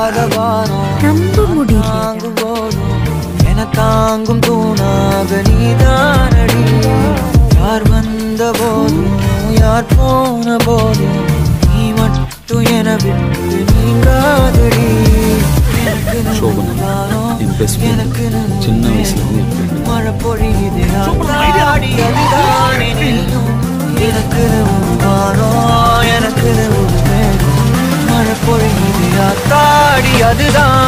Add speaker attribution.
Speaker 1: தாங்காத வாரம்
Speaker 2: நம்ப முடியல
Speaker 1: தாங்கும் போதும் என தாங்கும் தூணாக நீதானடி யார் வந்த போதும் யார் போன போதும் நீ மட்டும் என விட்டு நீங்காதடி எனக்கு
Speaker 3: சோபனா,
Speaker 1: வானம்,
Speaker 3: என் best friend.
Speaker 1: எனக்கு
Speaker 3: சின்ன வயசுல இருந்து என் friend.
Speaker 1: மழை பொழியுது ஆடி அதுதானே நீயும் எனக்கு வானம் எனக்கு ஒரு மேகம் மழை பொழியுது ஆத்தாடி அதுதான்